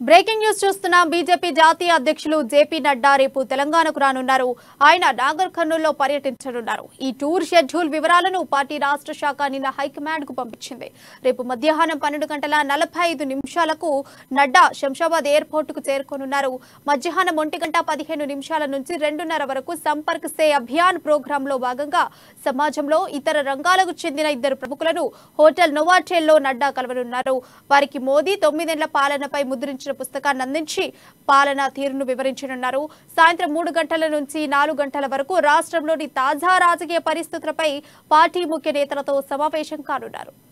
breaking news చూస్తున్నాం BJP జాతీయ అధ్యక్షులు జేపీ నడ్డా రేపు తెలంగాణకు రానున్నారు ఆయన నాగర్ కర్నూల్లో పర్యటించనున్నారు ఈ టూర్ షెడ్యూల్ వివరాలను పార్టీ రాష్ట్ర శాఖ నిన్న హైకమాండ్ కు పంపించింది రేపు మధ్యాహ్నం పన్నెండు గంటల నలభై ఐదు నిమిషాలకు నడ్డా శంషాబాద్ ఎయిర్పోర్ట్ కు చేరుకోనున్నారు మధ్యాహ్నం ఒంటి గంట పదిహేను నిమిషాల నుంచి రెండున్నర వరకు సంపర్క్ సే అభియాన్ ప్రోగ్రాంలో భాగంగా సమాజంలో ఇతర రంగాలకు చెందిన ఇద్దరు ప్రముఖులను హోటల్ నోవాటెల్లో నడ్డా కలవనున్నారు వారికి మోదీ తొమ్మిదేళ్ల పాలనపై ముద్రించిన పుస్తకాన్ని అందించి పాలనా తీరును వివరించనున్నారు సాయంత్రం మూడు గంటల నుంచి నాలుగు గంటల వరకు రాష్ట్రంలోని తాజా రాజకీయ పరిస్థితులపై పార్టీ ముఖ్య నేతలతో సమావేశం కానున్నారు